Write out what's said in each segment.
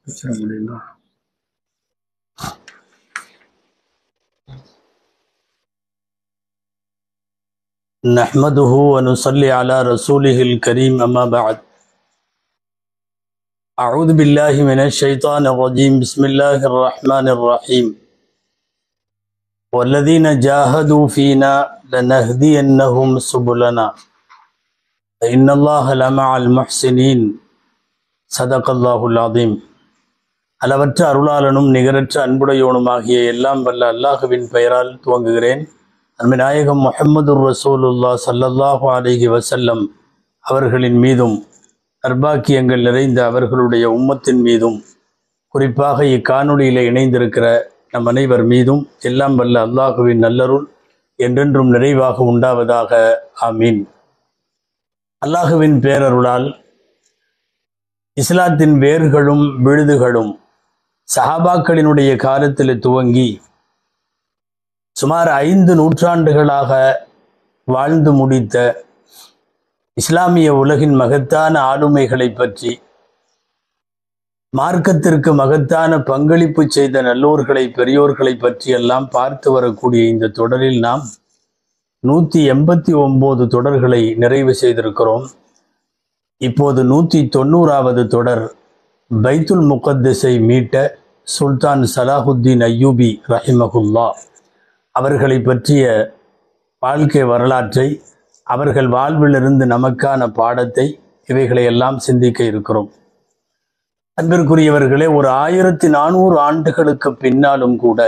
வச்சிட முடியுமா نحمده ونصلي على رسوله الكريم أما بعد أعوذ بالله من الشيطان الرجيم بسم الله الرحمن الرحيم والذين جاهدوا فينا لنهدينهم سبلنا إن الله لمع المحسنين صدق الله العظيم அளவற்ற அருளாளனும் நிகரற்ற அன்புடையோனுமாகிய எல்லாம் வல்ல அல்லாஹுவின் பெயரால் துவங்குகிறேன் அன்பு நாயகம் முஹம்மது ரசூலுல்லா சல்லல்லாஹு அலைஹி வசல்லம் அவர்களின் மீதும் நர்பாக்கியங்கள் நிறைந்த அவர்களுடைய உம்மத்தின் மீதும் குறிப்பாக இக்காணொளியில் இணைந்திருக்கிற நம் அனைவர் மீதும் எல்லாம் வல்ல அல்லாஹுவின் நல்லருள் என்றென்றும் நிறைவாக உண்டாவதாக ஆமீன் அல்லாஹுவின் பேரருளால் இஸ்லாத்தின் வேர்களும் விழுதுகளும் சஹாபாக்களினுடைய காலத்தில் துவங்கி சுமார் ஐந்து நூற்றாண்டுகளாக வாழ்ந்து முடித்த இஸ்லாமிய உலகின் மகத்தான ஆளுமைகளை பற்றி மார்க்கத்திற்கு மகத்தான பங்களிப்பு செய்த நல்லோர்களை பெரியோர்களை பற்றியெல்லாம் பார்த்து வரக்கூடிய இந்த தொடரில் நாம் நூற்றி எண்பத்தி ஒன்பது தொடர்களை நிறைவு செய்திருக்கிறோம் இப்போது நூற்றி தொண்ணூறாவது தொடர் பைத்துல் முகத்தஸை மீட்ட சுல்தான் சலாஹுத்தீன் அய்யூபி ரஹிமகுல்லா அவர்களை பற்றிய வாழ்க்கை வரலாற்றை அவர்கள் வாழ்விலிருந்து நமக்கான பாடத்தை இவைகளை எல்லாம் சிந்திக்க இருக்கிறோம் அன்பிற்குரியவர்களே ஒரு ஆயிரத்தி நானூறு ஆண்டுகளுக்கு பின்னாலும் கூட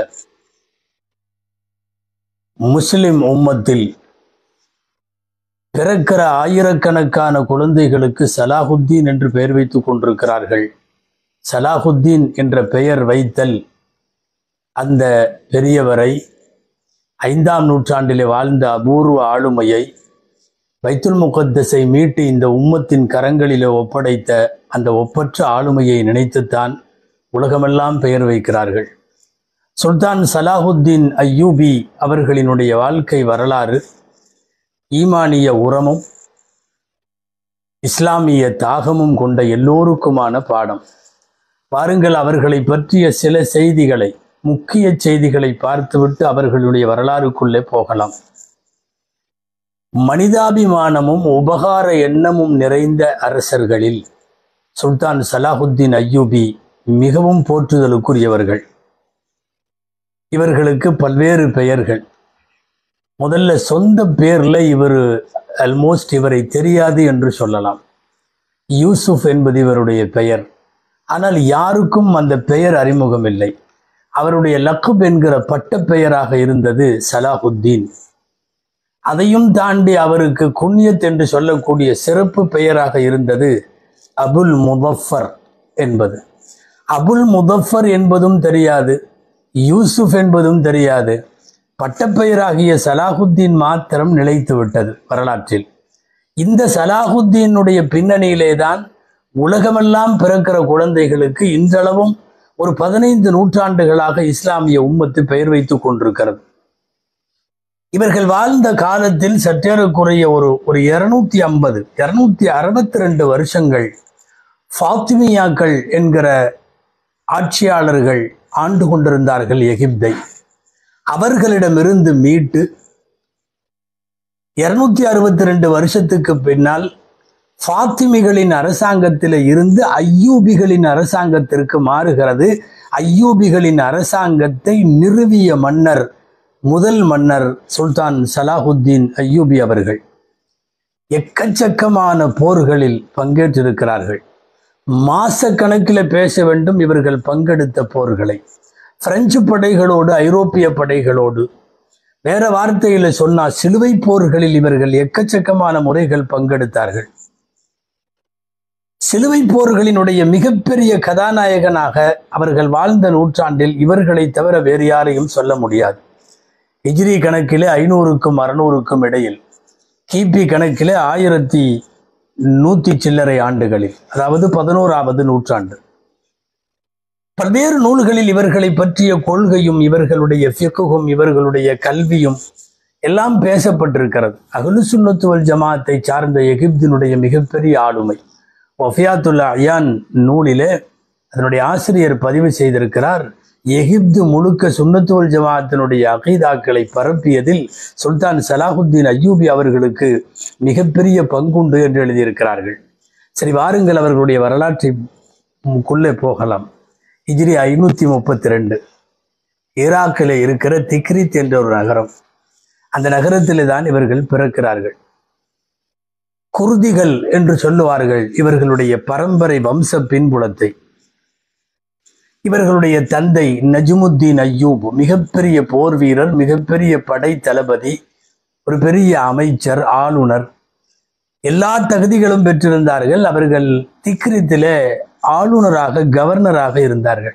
முஸ்லிம் உம்மத்தில் பிறக்கிற ஆயிரக்கணக்கான குழந்தைகளுக்கு சலாஹுத்தீன் என்று பெயர் வைத்துக் கொண்டிருக்கிறார்கள் சலாஹுத்தீன் என்ற பெயர் வைத்தல் அந்த பெரியவரை ஐந்தாம் நூற்றாண்டிலே வாழ்ந்த அபூர்வ ஆளுமையை பைத்துல் முகத்தஸை மீட்டு இந்த உம்மத்தின் கரங்களிலே ஒப்படைத்த அந்த ஒப்பற்ற ஆளுமையை நினைத்துத்தான் உலகமெல்லாம் பெயர் வைக்கிறார்கள் சுல்தான் சலாஹுத்தீன் அய்யூபி அவர்களினுடைய வாழ்க்கை வரலாறு ஈமானிய உரமும் இஸ்லாமிய தாகமும் கொண்ட எல்லோருக்குமான பாடம் பாருங்கள் அவர்களை பற்றிய சில செய்திகளை முக்கிய செய்திகளை பார்த்துவிட்டு அவர்களுடைய வரலாறுக்குள்ளே போகலாம் மனிதாபிமானமும் உபகார எண்ணமும் நிறைந்த அரசர்களில் சுல்தான் சலாஹுத்தீன் அய்யூபி மிகவும் போற்றுதலுக்குரியவர்கள் இவர்களுக்கு பல்வேறு பெயர்கள் முதல்ல சொந்த பேர்ல இவர் அல்மோஸ்ட் இவரை தெரியாது என்று சொல்லலாம் யூசுப் என்பது இவருடைய பெயர் ஆனால் யாருக்கும் அந்த பெயர் அறிமுகம் இல்லை அவருடைய லக்குப் என்கிற பட்ட பெயராக இருந்தது சலாஹுத்தீன் அதையும் தாண்டி அவருக்கு குன்யத் என்று சொல்லக்கூடிய சிறப்பு பெயராக இருந்தது அபுல் முதஃபர் என்பது அபுல் முதஃபர் என்பதும் தெரியாது யூசுப் என்பதும் தெரியாது பட்டப்பெயராகிய சலாஹுத்தீன் மாத்திரம் நிலைத்து விட்டது வரலாற்றில் இந்த சலாஹுத்தீனுடைய பின்னணியிலே தான் உலகமெல்லாம் பிறக்கிற குழந்தைகளுக்கு இன்றளவும் ஒரு பதினைந்து நூற்றாண்டுகளாக இஸ்லாமிய உம்மத்து பெயர் வைத்துக் கொண்டிருக்கிறது இவர்கள் வாழ்ந்த காலத்தில் சற்றேறக்குறைய ஒரு ஒரு இருநூத்தி ஐம்பது இருநூத்தி அறுபத்தி ரெண்டு வருஷங்கள் ஃபாத்திமியாக்கள் என்கிற ஆட்சியாளர்கள் ஆண்டு கொண்டிருந்தார்கள் எகிப்தை அவர்களிடமிருந்து மீட்டு இருநூத்தி அறுபத்தி ரெண்டு வருஷத்துக்கு பின்னால் ஃபாத்திமிகளின் அரசாங்கத்தில் இருந்து ஐயூபிகளின் அரசாங்கத்திற்கு மாறுகிறது ஐயூபிகளின் அரசாங்கத்தை நிறுவிய மன்னர் முதல் மன்னர் சுல்தான் சலாஹுத்தீன் ஐயூபி அவர்கள் எக்கச்சக்கமான போர்களில் பங்கேற்றிருக்கிறார்கள் மாச கணக்கில் பேச வேண்டும் இவர்கள் பங்கெடுத்த போர்களை பிரெஞ்சு படைகளோடு ஐரோப்பிய படைகளோடு வேற வார்த்தையில சொன்னா சிலுவை போர்களில் இவர்கள் எக்கச்சக்கமான முறைகள் பங்கெடுத்தார்கள் சிலுவை போர்களினுடைய மிகப்பெரிய கதாநாயகனாக அவர்கள் வாழ்ந்த நூற்றாண்டில் இவர்களை தவிர வேறு யாரையும் சொல்ல முடியாது ஹிஜ்ரி கணக்கிலே ஐநூறுக்கும் அறுநூறுக்கும் இடையில் கிபி கணக்கிலே ஆயிரத்தி நூத்தி சில்லறை ஆண்டுகளில் அதாவது பதினோராவது நூற்றாண்டு பல்வேறு நூல்களில் இவர்களை பற்றிய கொள்கையும் இவர்களுடைய ஃபிக்குகும் இவர்களுடைய கல்வியும் எல்லாம் பேசப்பட்டிருக்கிறது அகலு சுன்னத்துவல் ஜமாத்தை சார்ந்த எகிப்தினுடைய மிகப்பெரிய ஆளுமை ஒஃபியாத்துல் அயான் நூலிலே அதனுடைய ஆசிரியர் பதிவு செய்திருக்கிறார் எகிப்து முழுக்க சுன்னத்துவல் ஜமாத்தினுடைய அகைதாக்களை பரப்பியதில் சுல்தான் சலாஹுத்தீன் அய்யூபி அவர்களுக்கு மிகப்பெரிய பங்குண்டு என்று எழுதியிருக்கிறார்கள் சரி வாருங்கள் அவர்களுடைய வரலாற்றுக்குள்ளே போகலாம் இஜ்ரி ஐநூத்தி முப்பத்தி ரெண்டு ஈராக்கில் இருக்கிற திக்ரித் என்ற ஒரு நகரம் அந்த நகரத்திலே தான் இவர்கள் பிறக்கிறார்கள் குர்திகள் என்று சொல்லுவார்கள் இவர்களுடைய பரம்பரை வம்ச பின்புலத்தை இவர்களுடைய தந்தை நஜ்முத்தீன் அய்யூப் மிகப்பெரிய போர் வீரர் மிகப்பெரிய படை தளபதி ஒரு பெரிய அமைச்சர் ஆளுநர் எல்லா தகுதிகளும் பெற்றிருந்தார்கள் அவர்கள் திக்ரித்திலே ஆளுநராக கவர்னராக இருந்தார்கள்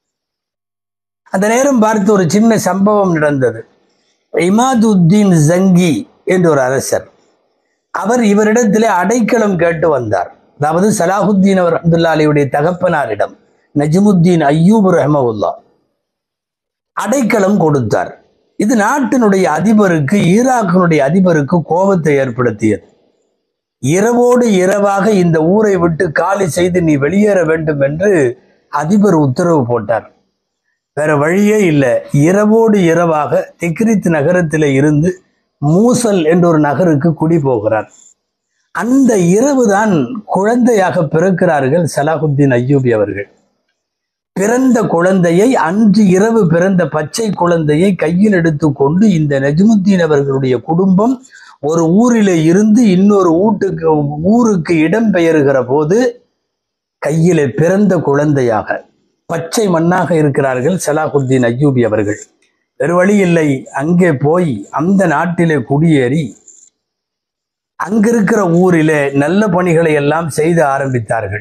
அந்த நேரம் பார்த்து ஒரு சின்ன சம்பவம் நடந்தது இமாதுத்தீன் ஜங்கி என்ற ஒரு அரசர் அவர் இவரிடத்திலே அடைக்கலம் கேட்டு வந்தார் அதாவது சலாஹுத்தீன் அவர் அப்துல்லா அலியுடைய தகப்பனாரிடம் நஜ்முத்தீன் அய்யூப் ரஹமவுல்லா அடைக்கலம் கொடுத்தார் இது நாட்டினுடைய அதிபருக்கு ஈராக்கினுடைய அதிபருக்கு கோபத்தை ஏற்படுத்தியது இரவோடு இரவாக இந்த ஊரை விட்டு காலி செய்து நீ வெளியேற வேண்டும் என்று அதிபர் உத்தரவு போட்டார் வேற வழியே இல்லை இரவோடு இரவாக திக்ரித் நகரத்திலே இருந்து மூசல் என்ற ஒரு நகருக்கு குடி போகிறார் அந்த இரவுதான் குழந்தையாக பிறக்கிறார்கள் சலாஹுத்தீன் அய்யூபி அவர்கள் பிறந்த குழந்தையை அன்று இரவு பிறந்த பச்சை குழந்தையை கையில் எடுத்துக்கொண்டு இந்த நஜ்முத்தீன் அவர்களுடைய குடும்பம் ஒரு ஊரிலே இருந்து இன்னொரு ஊட்டுக்கு ஊருக்கு இடம் பெயர்கிற போது கையிலே பிறந்த குழந்தையாக பச்சை மண்ணாக இருக்கிறார்கள் சலாஹுத்தீன் அய்யூபி அவர்கள் வேறு வழி இல்லை அங்கே போய் அந்த நாட்டிலே குடியேறி அங்கிருக்கிற ஊரிலே நல்ல பணிகளை எல்லாம் செய்து ஆரம்பித்தார்கள்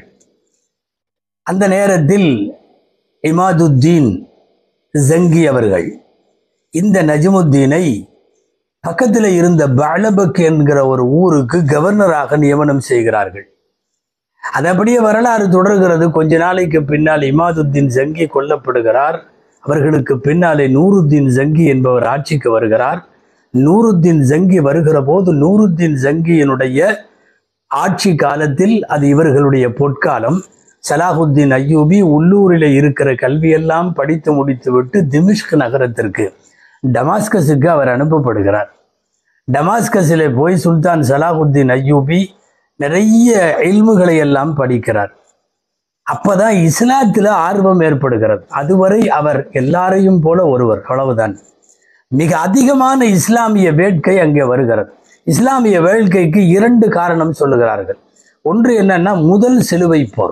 அந்த நேரத்தில் இமாதுத்தீன் ஜங்கி அவர்கள் இந்த நஜ்முத்தீனை பக்கத்தில் இருந்த பாலபக் என்கிற ஒரு ஊருக்கு கவர்னராக நியமனம் செய்கிறார்கள் அது அப்படியே வரலாறு தொடர்கிறது கொஞ்ச நாளைக்கு பின்னால் இமாதுத்தீன் ஜங்கி கொல்லப்படுகிறார் அவர்களுக்கு பின்னாலே நூருத்தீன் ஜங்கி என்பவர் ஆட்சிக்கு வருகிறார் நூருத்தீன் ஜங்கி வருகிற போது நூருத்தீன் ஜங்கியினுடைய ஆட்சி காலத்தில் அது இவர்களுடைய பொற்காலம் சலாஹுத்தீன் அய்யூபி உள்ளூரில் இருக்கிற கல்வியெல்லாம் படித்து முடித்துவிட்டு திமிஷ்க் நகரத்திற்கு டமாஸ்கஸுக்கு அவர் அனுப்பப்படுகிறார் டமாஸ்கஸிலே போய் சுல்தான் சலாஹுத்தீன் அய்யூபி நிறைய இல்முகளை எல்லாம் படிக்கிறார் அப்பதான் இஸ்லாத்துல ஆர்வம் ஏற்படுகிறது அதுவரை அவர் எல்லாரையும் போல ஒருவர் அவ்வளவுதான் மிக அதிகமான இஸ்லாமிய வேட்கை அங்கே வருகிறது இஸ்லாமிய வேட்கைக்கு இரண்டு காரணம் சொல்லுகிறார்கள் ஒன்று என்னன்னா முதல் சிலுவை போர்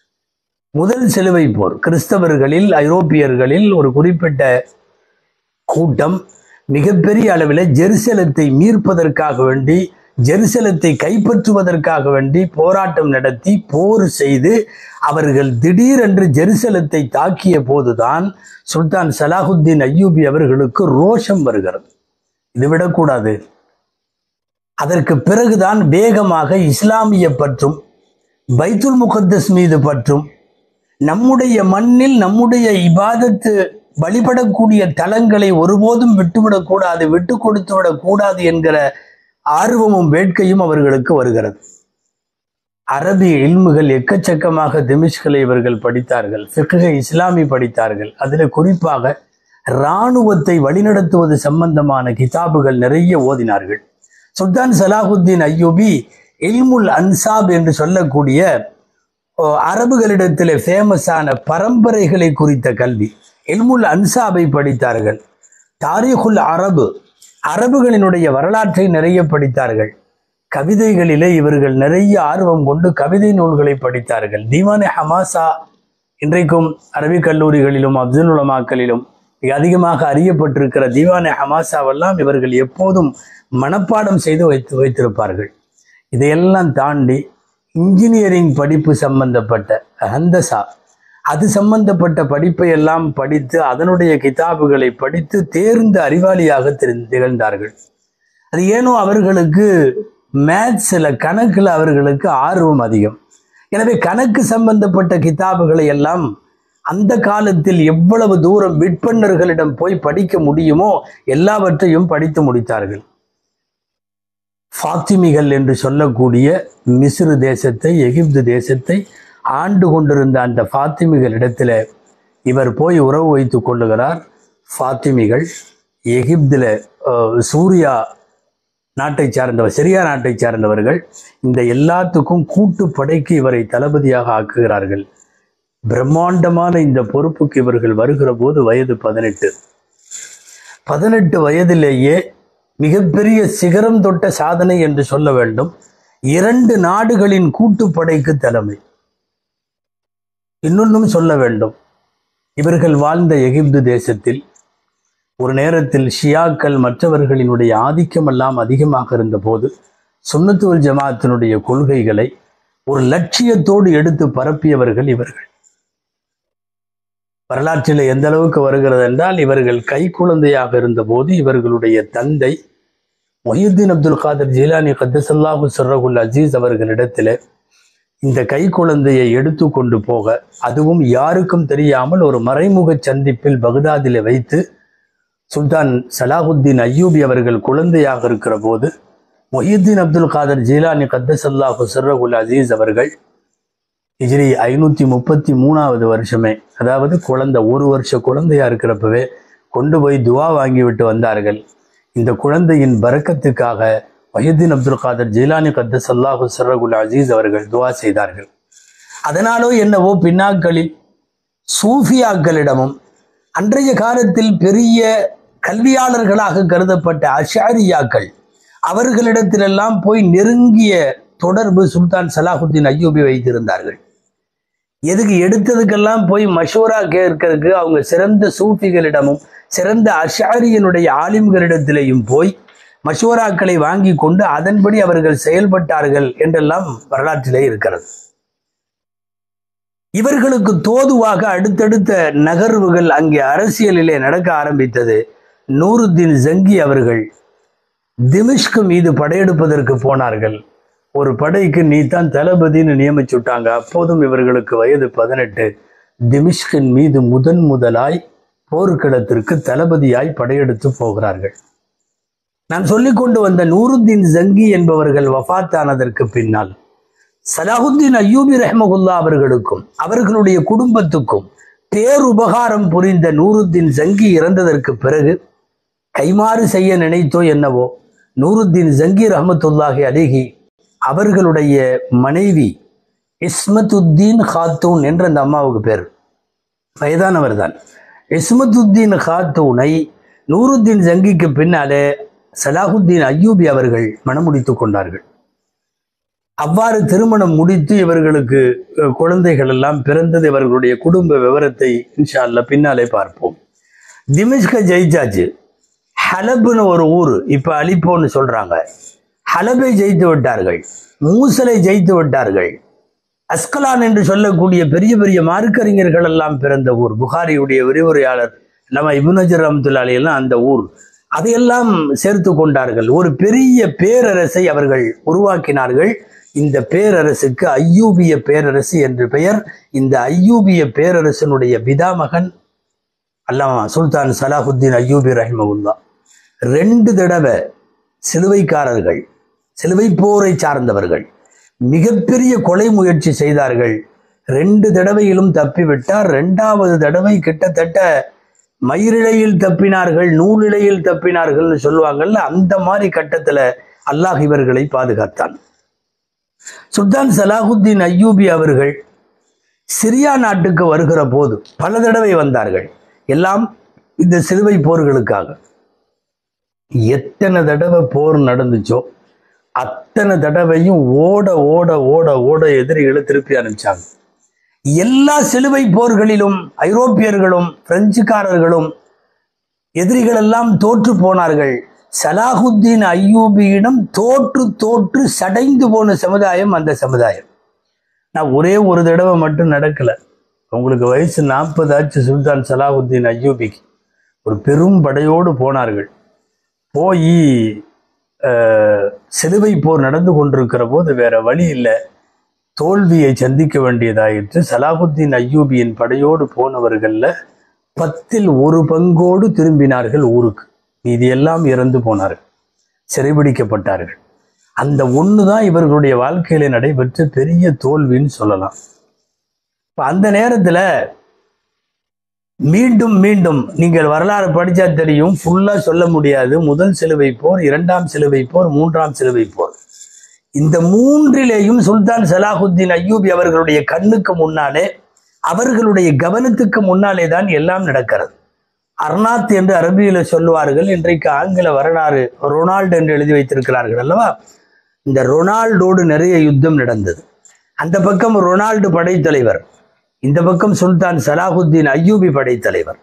முதல் சிலுவை போர் கிறிஸ்தவர்களில் ஐரோப்பியர்களில் ஒரு குறிப்பிட்ட கூட்டம் மிகப்பெரிய அளவில் ஜெருசலத்தை மீட்பதற்காக வேண்டி ஜெருசலத்தை கைப்பற்றுவதற்காக வேண்டி போராட்டம் நடத்தி போர் செய்து அவர்கள் திடீரென்று ஜெருசலத்தை தாக்கிய போதுதான் சுல்தான் சலாஹுத்தீன் அய்யூபி அவர்களுக்கு ரோஷம் வருகிறது இது விடக்கூடாது அதற்கு பிறகுதான் வேகமாக இஸ்லாமிய பற்றும் பைத்துல் முகத்தஸ் மீது பற்றும் நம்முடைய மண்ணில் நம்முடைய இபாதத்து வழிபடக்கூடிய தலங்களை ஒருபோதும் விட்டுவிடக்கூடாது விட்டு கொடுத்து விடக்கூடாது என்கிற ஆர்வமும் வேட்கையும் அவர்களுக்கு வருகிறது அரபி இல்முகள் எக்கச்சக்கமாக திமிஷ்களை இவர்கள் படித்தார்கள் ஃபிக்ஹ இஸ்லாமி படித்தார்கள் அதில் குறிப்பாக இராணுவத்தை வழிநடத்துவது சம்பந்தமான கிதாபுகள் நிறைய ஓதினார்கள் சுல்தான் சலாஹுத்தீன் அய்யூபி இல்முல் அன்சாப் என்று சொல்லக்கூடிய ஓ, அரபுகளிடத்திலே ஃபேமஸான பரம்பரைகளை குறித்த கல்வி இல்முல் அன்சாபை படித்தார்கள் தாரிகுல் அரபு அரபுகளினுடைய வரலாற்றை நிறைய படித்தார்கள் கவிதைகளிலே இவர்கள் நிறைய ஆர்வம் கொண்டு கவிதை நூல்களை படித்தார்கள் தீவானே ஹமாசா இன்றைக்கும் அரபிக் கல்லூரிகளிலும் அப்துல் உலமாக்களிலும் மிக அதிகமாக அறியப்பட்டிருக்கிற தீவானே ஹமாசாவெல்லாம் இவர்கள் எப்போதும் மனப்பாடம் செய்து வைத்து வைத்திருப்பார்கள் இதையெல்லாம் தாண்டி இன்ஜினியரிங் படிப்பு சம்பந்தப்பட்ட ஹந்தசா அது சம்பந்தப்பட்ட படிப்பை எல்லாம் படித்து அதனுடைய கிதாபுகளை படித்து தேர்ந்த அறிவாளியாக திரு- திகழ்ந்தார்கள் அது ஏனோ அவர்களுக்கு மேத்ஸில் கணக்கில் அவர்களுக்கு ஆர்வம் அதிகம் எனவே கணக்கு சம்பந்தப்பட்ட கிதாபுகளை எல்லாம் அந்த காலத்தில் எவ்வளவு தூரம் விற்பன்னர்களிடம் போய் படிக்க முடியுமோ எல்லாவற்றையும் படித்து முடித்தார்கள் ஃபாத்திமிகள் என்று சொல்லக்கூடிய மிஸ்ரு தேசத்தை எகிப்து தேசத்தை ஆண்டு கொண்டிருந்த அந்த ஃபாத்திமிகளிடத்தில் இவர் போய் உறவு வைத்துக் கொள்ளுகிறார் ஃபாத்திமிகள் எகிப்தில் அஹ், சூரியா நாட்டை சார்ந்தவர் சிரியா நாட்டை சார்ந்தவர்கள் இந்த எல்லாத்துக்கும் கூட்டு படைக்கு இவரை தளபதியாக ஆக்குகிறார்கள் பிரம்மாண்டமான இந்த பொறுப்புக்கு இவர்கள் வருகிற போது வயது பதினெட்டு பதினெட்டு வயதிலேயே மிகப்பெரிய சிகரம் தொட்ட சாதனை என்று சொல்ல வேண்டும் இரண்டு நாடுகளின் கூட்டுப்படைக்கு தலைமை இன்னொன்னும் சொல்ல வேண்டும் இவர்கள் வாழ்ந்த எகிப்து தேசத்தில் ஒரு நேரத்தில் ஷியாக்கள் மற்றவர்களினுடைய ஆதிக்கம் எல்லாம் அதிகமாக இருந்தபோது சுன்னத்துவல் ஜமாத்தினுடைய கொள்கைகளை ஒரு லட்சியத்தோடு எடுத்து பரப்பியவர்கள் இவர்கள் வரலாற்றில் எந்த அளவுக்கு வருகிறது என்றால் இவர்கள் கை குழந்தையாக இருந்தபோது இவர்களுடைய தந்தை மொஹியுத்தீன் அப்துல் காதர் ஜீலானி கத்தசல்லாஹு சர்ரகுல் அசீஸ் அவர்களிடத்தில் இந்த கை குழந்தையை எடுத்து கொண்டு போக அதுவும் யாருக்கும் தெரியாமல் ஒரு மறைமுக சந்திப்பில் பகதாதில் வைத்து சுல்தான் சலாஹுத்தீன் அய்யூபி அவர்கள் குழந்தையாக இருக்கிற போது மொஹியுத்தீன் அப்துல் காதர் ஜீலானி கத்தசல்லாஹு சர்ரகுல் அசீஸ் அவர்கள் ஹிஜ்ரி ஐநூற்றி முப்பத்தி மூணாவது வருஷமே அதாவது குழந்தை ஒரு வருஷ குழந்தையா இருக்கிறப்பவே கொண்டு போய் துவா வாங்கி விட்டு வந்தார்கள் இந்த குழந்தையின் பரக்கத்துக்காக வஹீதீன் அப்துல் காதர் ஜீலானி கத்தஸ் அல்லாஹு சர்ரகுல் அசீஸ் அவர்கள் துவா செய்தார்கள் அதனாலோ என்னவோ பின்னாக்களில் சூஃபியாக்களிடமும் அன்றைய காலத்தில் பெரிய கல்வியாளர்களாக கருதப்பட்ட அஷாரியாக்கள் அவர்களிடத்திலெல்லாம் போய் நெருங்கிய தொடர்பு சுல்தான் சலாஹுத்தீன் அய்யூபி வைத்திருந்தார்கள் எதுக்கு எடுத்ததுக்கெல்லாம் போய் மஷூரா கேட்கறதுக்கு அவங்க சிறந்த சூஃபிகளிடமும் சிறந்த அஷாரியனுடைய ஆலிம்களிடத்திலேயும் போய் மஷூராக்களை வாங்கி கொண்டு அதன்படி அவர்கள் செயல்பட்டார்கள் என்றெல்லாம் வரலாற்றிலே இருக்கிறது இவர்களுக்கு தோதுவாக அடுத்தடுத்த நகர்வுகள் அங்கே அரசியலிலே நடக்க ஆரம்பித்தது நூருத்தீன் ஜங்கி அவர்கள் திமிஷ்கு மீது படையெடுப்பதற்கு போனார்கள் ஒரு படைக்கு நீ தான் தளபதின்னு நியமிச்சுட்டாங்க அப்போதும் இவர்களுக்கு வயது பதினெட்டு திமிஷ்கின் மீது முதன் முதலாய் போர்க்களத்திற்கு தளபதியாய் படையெடுத்து போகிறார்கள் நான் சொல்லிக் கொண்டு வந்த நூருத்தீன் ஜங்கி என்பவர்கள் வஃபாத்தானதற்கு பின்னால் சலாஹுத்தீன் அய்யூபி ரஹ்மகுல்லா அவர்களுக்கும் அவர்களுடைய குடும்பத்துக்கும் பேருபகாரம் புரிந்த நூருத்தீன் ஜங்கி இறந்ததற்கு பிறகு கைமாறு செய்ய நினைத்தோ என்னவோ நூருத்தீன் ஜங்கி ரஹமத்துல்லாஹி அலிஹி அவர்களுடைய மனைவி இஸ்மத்துத்தீன் ஹாத்தூன் என்ற அந்த அம்மாவுக்கு பேர் வயதானவர் தான் இஸ்மத்துத்தீன் ஹாத்தூனை நூருத்தீன் ஜங்கிக்கு பின்னாலே சலாஹுத்தீன் அய்யூபி அவர்கள் மணமுடித்து கொண்டார்கள் அவ்வாறு திருமணம் முடித்து இவர்களுக்கு அஹ், குழந்தைகள் எல்லாம் பிறந்தது இவர்களுடைய குடும்ப விவரத்தை இன்ஷா அல்லாஹ் பின்னாலே பார்ப்போம் திமிஷ்க ஜெயிச்சாச்சு ஹலப்னு ஒரு ஊர் இப்ப அலிப்போன்னு சொல்றாங்க ஹலபை ஜெயித்து விட்டார்கள் மூசலை ஜெயித்து விட்டார்கள் அஸ்கலான் என்று சொல்லக்கூடிய பெரிய பெரிய மார்க்கறிஞர்கள் எல்லாம் பிறந்த ஊர் புகாரியுடைய விரிவுரையாளர் நம்ம இபுனஜர் ரஹமத்துல்லாலி எல்லாம் அந்த ஊர் அதையெல்லாம் சேர்த்து கொண்டார்கள் ஒரு பெரிய பேரரசை அவர்கள் உருவாக்கினார்கள் இந்த பேரரசுக்கு ஐயூபிய பேரரசு என்று பெயர் இந்த ஐயூபிய பேரரசனுடைய பிதாமகன் அல்லாமா சுல்தான் சலாஹுத்தீன் அய்யூபி ரஹிமகுல்லா ரெண்டு தடவை சிலுவைக்காரர்கள் சிலுவை போரை சார்ந்தவர்கள் மிகப்பெரிய கொலை முயற்சி செய்தார்கள் ரெண்டு தடவையிலும் தப்பிவிட்டார் ரெண்டாவது தடவை கிட்டத்தட்ட மயிரிழையில் தப்பினார்கள் நூலிழையில் தப்பினார்கள்னு சொல்லுவாங்கல்ல அந்த மாதிரி கட்டத்துல அல்லாஹ் இவர்களை பாதுகாத்தான் சுல்தான் சலாஹுத்தீன் அய்யூபி அவர்கள் சிரியா நாட்டுக்கு வருகிற போது பல தடவை வந்தார்கள் எல்லாம் இந்த சிலுவை போர்களுக்காக எத்தனை தடவை போர் நடந்துச்சோ அத்தனை தடவையும் ஓட ஓட ஓட ஓட எதிரிகளை திருப்பி அனுப்பிச்சாங்க எல்லா சிலுவை போர்களிலும் ஐரோப்பியர்களும் பிரெஞ்சுக்காரர்களும் எதிரிகள் எல்லாம் தோற்று போனார்கள் சலாஹுத்தீன் ஐயூபியிடம் தோற்று தோற்று சடைந்து போன சமுதாயம் அந்த சமுதாயம் நான் ஒரே ஒரு தடவை மட்டும் நடக்கல உங்களுக்கு வயசு நாற்பதாச்சு சுல்தான் சலாஹுத்தீன் ஐயூபிக்கு ஒரு பெரும் படையோடு போனார்கள் போய் சிலுவை போர் நடந்து கொண்டிருக்கிற போது வேற வழி இல்லை தோல்வியை சந்திக்க வேண்டியதாயிற்று சலாஹுத்தீன் ஐயூபியின் படையோடு போனவர்கள்ல பத்தில் ஒரு பங்கோடு திரும்பினார்கள் ஊருக்கு மீதி எல்லாம் இறந்து போனார்கள் சிறைபிடிக்கப்பட்டார்கள் அந்த ஒன்று தான் இவர்களுடைய வாழ்க்கையில நடைபெற்ற பெரிய தோல்வின்னு சொல்லலாம் இப்ப அந்த நேரத்துல மீண்டும் மீண்டும் நீங்கள் வரலாறு படிச்சா தெரியும் ஃபுல்லா சொல்ல முடியாது முதல் சிலுவை போர் இரண்டாம் சிலுவை போர் மூன்றாம் சிலுவை போர் இந்த மூன்றிலேயும் சுல்தான் சலாஹுத்தீன் அய்யூபி அவர்களுடைய கண்ணுக்கு முன்னாலே அவர்களுடைய கவனத்துக்கு முன்னாலே தான் எல்லாம் நடக்கிறது அர்னாத் என்று அரபியில சொல்லுவார்கள் இன்றைக்கு ஆங்கில வரலாறு ரொனால்டு என்று எழுதி வைத்திருக்கிறார்கள் அல்லவா இந்த ரொனால்டோடு நிறைய யுத்தம் நடந்தது அந்த பக்கம் ரொனால்டு படைத்தலைவர் இந்த பக்கம் சுல்தான் சலாஹுத்தீன் அய்யூபி படைத்தலைவர்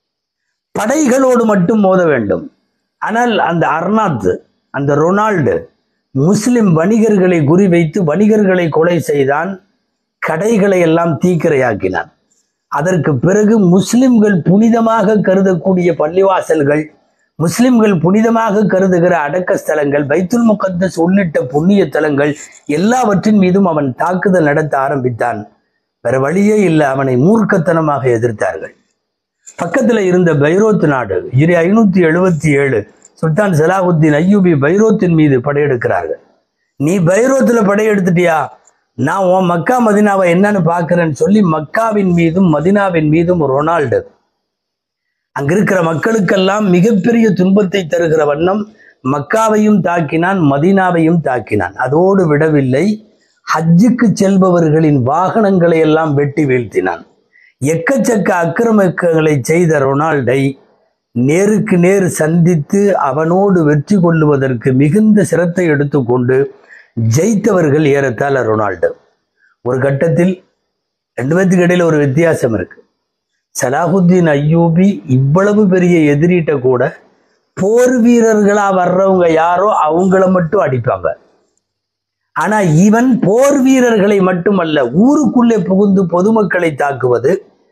படைகளோடு மட்டும் மோத வேண்டும் ஆனால் அந்த அர்னாத் அந்த ரொனால்டு முஸ்லிம் வணிகர்களை குறிவைத்து வணிகர்களை கொலை செய்தான் கடைகளை எல்லாம் தீக்கிரையாக்கினான் அதற்கு பிறகு முஸ்லிம்கள் புனிதமாக கருதக்கூடிய பள்ளிவாசல்கள் முஸ்லிம்கள் புனிதமாக கருதுகிற அடக்க ஸ்தலங்கள் பைத்துல் முகத்தஸ் உள்ளிட்ட புண்ணிய தலங்கள் எல்லாவற்றின் மீதும் அவன் தாக்குதல் நடத்த ஆரம்பித்தான் வேற வழியே இல்லை அவனை மூர்க்கத்தனமாக எதிர்த்தார்கள் பக்கத்துல இருந்த பைரோத் நாடு இரு ஐநூத்தி எழுபத்தி ஏழு சுல்தான் சலாஹுத்தீன் அய்யூபி பைரோத்தின் மீது படையெடுக்கிறார்கள் நீ பைரோத்துல படையெடுத்துட்டியா நான் உன் மக்கா மதினாவை என்னன்னு பார்க்கிறேன்னு சொல்லி மக்காவின் மீதும் மதினாவின் மீதும் ரொனால்டு அங்க இருக்கிற மக்களுக்கெல்லாம் மிகப்பெரிய துன்பத்தை தருகிற வண்ணம் மக்காவையும் தாக்கினான் மதீனாவையும் தாக்கினான் அதோடு விடவில்லை ஹஜ்ஜுக்கு செல்பவர்களின் வாகனங்களை எல்லாம் வெட்டி வீழ்த்தினான் எக்கச்சக்க அக்கிரமங்களை செய்த ரொனால்டை நேருக்கு நேர் சந்தித்து அவனோடு வெற்றி கொள்ளுவதற்கு மிகுந்த சிரத்தை எடுத்துக்கொண்டு ஜெயித்தவர்கள் ஏறத்தாழ ரொனால்டு ஒரு கட்டத்தில் ரெண்டு பேத்துக்கு இடையில ஒரு வித்தியாசம் இருக்கு சலாஹுத்தீன் அய்யூபி இவ்வளவு பெரிய எதிரிட்ட கூட போர் வீரர்களா வர்றவங்க யாரோ அவங்கள மட்டும் அடிப்பாங்க ஆனா இவன் போர் வீரர்களை மட்டுமல்ல ஊருக்குள்ளே புகுந்து பொதுமக்களை தாக்குவது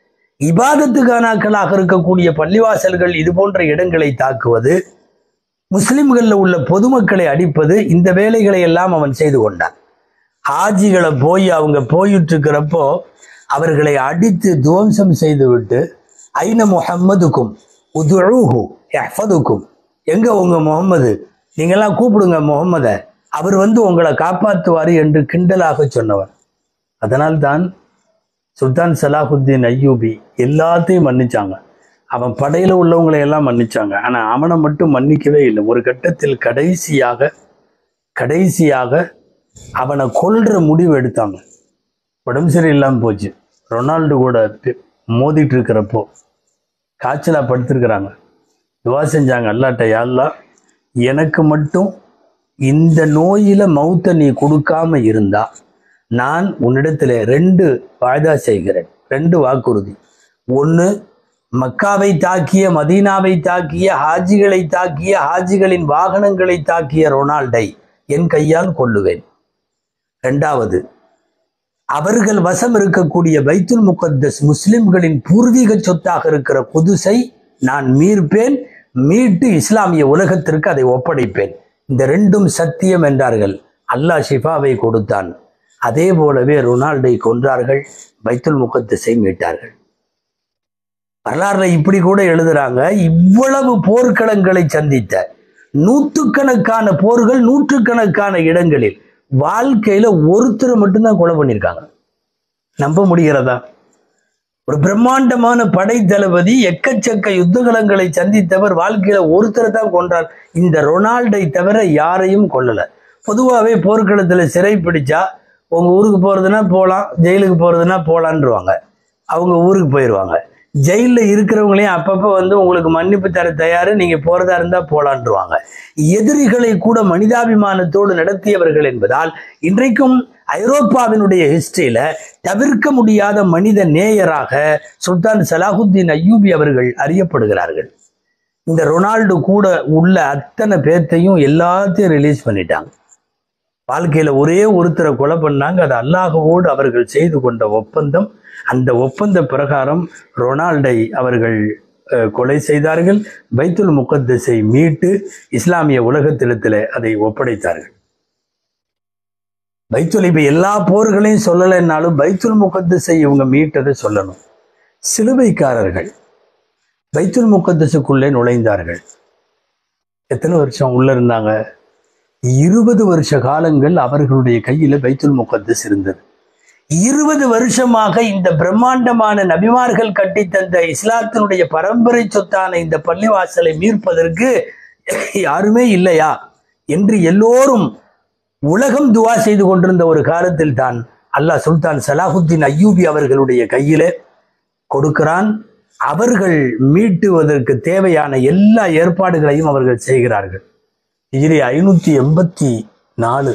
இபாதத்துக்கானாக்களாக இருக்கக்கூடிய பள்ளிவாசல்கள் இது போன்ற இடங்களை தாக்குவது முஸ்லிம்கள்ல உள்ள பொதுமக்களை அடிப்பது இந்த வேலைகளை எல்லாம் அவன் செய்து கொண்டான் ஹாஜிகளை போய் அவங்க போயிட்டு இருக்கிறப்போ அவர்களை அடித்து துவம்சம் செய்துவிட்டு ஐன முஹம்மதுக்கும் உதுஹு யஹ்ஃபதுக்கும் எங்க உங்க முகம்மது நீங்கெல்லாம் கூப்பிடுங்க முகம்மதை அவர் வந்து உங்களை காப்பாற்றுவார் என்று கிண்டலாக சொன்னவர் அதனால்தான் சுல்தான் சலாஹுத்தீன் அய்யூபி எல்லாத்தையும் மன்னிச்சாங்க அவன் படையில உள்ளவங்களை எல்லாம் மன்னிச்சாங்க ஆனா அவனை மட்டும் மன்னிக்கவே இல்லை ஒரு கட்டத்தில் கடைசியாக கடைசியாக அவனை கொல்ற முடிவு எடுத்தாங்க உடம்பு சரியில்லாமல் போச்சு ரொனால்டு கூட பி- மோதிட்டு இருக்கிறப்போ காய்ச்சலா படுத்திருக்கிறாங்க துவா செஞ்சாங்க அல்லாட்ட யாழ்லா எனக்கு மட்டும் இந்த நோயில மௌத்தை நீ கொடுக்காம இருந்தா நான் உன்னிடத்துல ரெண்டு வாய்தா செய்கிறேன் ரெண்டு வாக்குறுதி ஒன்று மக்காவை தாக்கிய மதீனாவை தாக்கிய ஹாஜிகளை தாக்கிய ஹாஜிகளின் வாகனங்களை தாக்கிய ரொனால்டை என் கையால் கொல்லுவேன் ரெண்டாவது அவர்கள் வசம் இருக்கக்கூடிய பைத்துல் முகத்தஸ் முஸ்லிம்களின் பூர்வீக சொத்தாக இருக்கிற குதுசை நான் மீட்பேன் மீட்டு இஸ்லாமிய உலகத்திற்கு அதை ஒப்படைப்பேன் இந்த ரெண்டும் சத்தியம் என்றார்கள் அல்லாஹ் ஷிஃபாவை கொடுத்தான் அதே போலவே ரொனால்டை கொன்றார்கள் பைத்துல் முகத்தஸை மீட்டார்கள் வரலாறுல இப்படி கூட எழுதுறாங்க இவ்வளவு போர்க்களங்களை சந்தித்த நூற்றுக்கணக்கான போர்கள் நூற்றுக்கணக்கான இடங்களில் வாழ்க்கையில ஒருத்தரை மட்டும்தான் கொலை பண்ணியிருக்காங்க நம்ப முடிகிறதா ஒரு பிரம்மாண்டமான படை தளபதி எக்கச்சக்க யுத்தகலங்களை சந்தித்தவர் வாழ்க்கையில ஒருத்தரை தான் கொன்றார் இந்த ரொனால்டை தவிர யாரையும் கொல்லல பொதுவாகவே போர்க்களத்துல சிறை பிடிச்சா உங்க ஊருக்கு போறதுன்னா போகலாம் ஜெயிலுக்கு போறதுன்னா போலான்றுவாங்க அவங்க ஊருக்கு போயிடுவாங்க ஜெயிலில் இருக்கிறவங்களையும் அப்பப்போ வந்து உங்களுக்கு மன்னிப்பு தர தயாரு நீங்க போறதா இருந்தா போலான்றுவாங்க எதிரிகளை கூட மனிதாபிமானத்தோடு நடத்தியவர்கள் என்பதால் இன்றைக்கும் ஐரோப்பாவினுடைய ஹிஸ்டரியில தவிர்க்க முடியாத மனித நேயராக சுல்தான் சலாஹுத்தீன் அய்யூபி அவர்கள் அறியப்படுகிறார்கள் இந்த ரொனால்டு கூட உள்ள அத்தனை பேர்த்தையும் எல்லாத்தையும் ரிலீஸ் பண்ணிட்டாங்க வாழ்க்கையில ஒரே ஒருத்தரை கொலை பண்ணாங்க அது அல்லாஹுவோடு அவர்கள் செய்து கொண்ட ஒப்பந்தம் அந்த ஒப்பந்த பிரகாரம் ரொனால்டை அவர்கள் அஹ், கொலை செய்தார்கள் பைத்துல் முகத்தஸை மீட்டு இஸ்லாமிய உலகத்திடத்தில் அதை ஒப்படைத்தார்கள் பைத்துல் இப்ப எல்லா போர்களையும் சொல்லலைன்னாலும் பைத்துல் முகத்தஸை இவங்க மீட்டதை சொல்லணும் சிலுவைக்காரர்கள் பைத்துல் முகத்தஸுக்குள்ளே நுழைந்தார்கள் எத்தனை வருஷம் உள்ள இருந்தாங்க இருபது வருஷ காலங்கள் அவர்களுடைய கையில பைத்துல் முகத்தஸ் இருந்தது இருபது வருஷமாக இந்த பிரம்மாண்டமான நபிமார்கள் கட்டித்தந்த இஸ்லாத்தினுடைய பரம்பரை சொத்தான இந்த பள்ளிவாசலை மீட்பதற்கு யாருமே இல்லையா என்று எல்லோரும் உலகம் துவா செய்து கொண்டிருந்த ஒரு காலத்தில் தான் அல்லாஹ் சுல்தான் சலாஹுத்தீன் அய்யூபி அவர்களுடைய கையிலே கொடுக்கிறான் அவர்கள் மீட்டுவதற்கு தேவையான எல்லா ஏற்பாடுகளையும் அவர்கள் செய்கிறார்கள் இதிலே ஐநூத்தி எண்பத்தி நாலு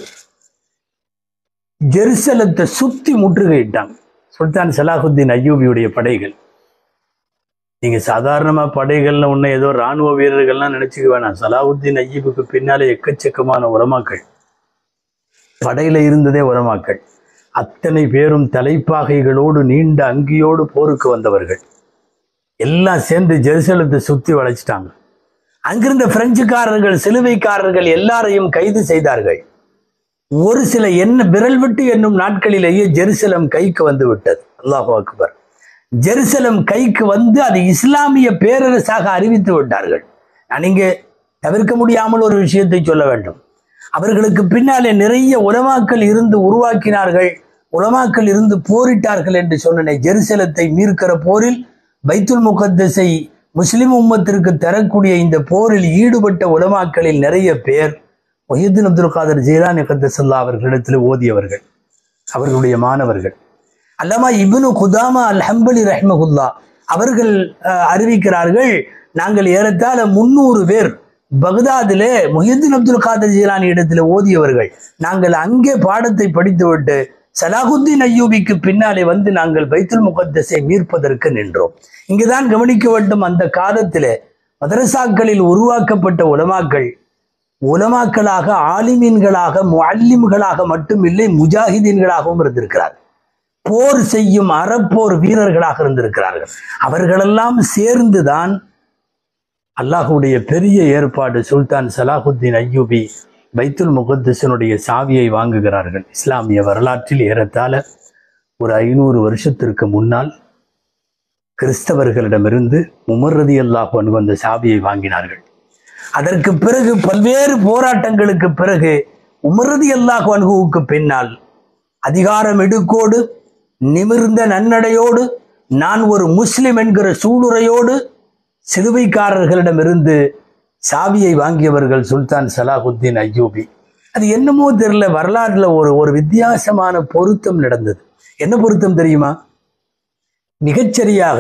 ஜெருசலத்தை சுத்தி முற்றுகையிட்டாங்க சுல்தான் சலாஹுத்தீன் அய்யூபியுடைய படைகள் நீங்க சாதாரணமா படைகள்ல உன்ன ஏதோ ராணுவ வீரர்கள்லாம் நினைச்சுக்க வேணாம் சலாஹுத்தீன் அய்யூபுக்கு பின்னாலே எக்கச்சக்கமான உரமாக்கள் படையில இருந்ததே உரமாக்கள் அத்தனை பேரும் தலைப்பாகைகளோடு நீண்ட அங்கியோடு போருக்கு வந்தவர்கள் எல்லாம் சேர்ந்து ஜெருசலத்தை சுத்தி வளைச்சிட்டாங்க அங்கிருந்த பிரெஞ்சுக்காரர்கள் சிலுவைக்காரர்கள் எல்லாரையும் கைது செய்தார்கள் ஒரு சில என்ன விரல் விட்டு என்னும் நாட்களிலேயே ஜெருசலம் கைக்கு வந்து விட்டது அல்லாஹு அக்பர் ஜெருசலம் கைக்கு வந்து அது இஸ்லாமிய பேரரசாக அறிவித்து விட்டார்கள் நான் இங்கே தவிர்க்க முடியாமல் ஒரு விஷயத்தை சொல்ல வேண்டும் அவர்களுக்கு பின்னாலே நிறைய உலமாக்கள் இருந்து உருவாக்கினார்கள் உலமாக்கள் இருந்து போரிட்டார்கள் என்று சொன்னேன் ஜெருசலத்தை மீட்கிற போரில் பைத்துல் முகத்தஸை முஸ்லிம் உம்மத்திற்கு தரக்கூடிய இந்த போரில் ஈடுபட்ட உலமாக்களில் நிறைய பேர் மொஹியுddin அப்துல் காதர் ஜெயலானி கத்தசல்லா அவர்களிடத்தில் ஓதியவர்கள் அவர்களுடைய மாணவர்கள் அல்லமா இப்னு குதாமா அல் ஹம்பலி ரஹ்மகுல்லா அவர்கள் அஹ், அறிவிக்கிறார்கள் நாங்கள் ஏறத்தாழ முன்னூறு பேர் பக்தாதிலே முஹியுddin அப்துல் காதர் ஜீலானி இடத்துல ஓதியவர்கள் நாங்கள் அங்கே பாடத்தை படித்துவிட்டு சலாஹுத்தீன் அய்யூபிக்கு பின்னாலே வந்து நாங்கள் பைத்துல் முகத்தஸை மீட்பதற்கு நின்றோம் இங்குதான் கவனிக்க வேண்டும் அந்த காலத்திலே மதரசாக்களில் உருவாக்கப்பட்ட உலமாக்கள் உலமாக்களாக ஆலிமீன்களாக முஅல்லிம்களாக மட்டும் இல்லை முஜாஹிதீன்களாகவும் இருந்திருக்கிறார் போர் செய்யும் அறப்போர் வீரர்களாக இருந்திருக்கிறார்கள் அவர்களெல்லாம் சேர்ந்துதான் அல்லாஹுடைய பெரிய ஏற்பாடு சுல்தான் சலாஹுத்தீன் அய்யூபி பைத்துல் முகத்தஸனுடைய சாவியை வாங்குகிறார்கள் இஸ்லாமிய வரலாற்றில் ஏறத்தாழ ஒரு ஐநூறு வருஷத்திற்கு முன்னால் கிறிஸ்தவர்களிடமிருந்து உமர் ரதி அல்லாஹ் அந்த சாவியை வாங்கினார்கள் அதற்கு பிறகு பல்வேறு போராட்டங்களுக்கு பிறகு உமரதி அல்லாஹ் அனுகுவுக்கு பின்னால் அதிகாரம் எடுக்கோடு நிமிர்ந்த நன்னடையோடு நான் ஒரு முஸ்லிம் என்கிற சூளுரையோடு சிலுவைக்காரர்களிடமிருந்து சாவியை வாங்கியவர்கள் சுல்தான் சலாஹுத்தீன் அய்யூபி அது என்னமோ தெரியல வரலாறுல ஒரு ஒரு வித்தியாசமான பொருத்தம் நடந்தது என்ன பொருத்தம் தெரியுமா மிகச்சரியாக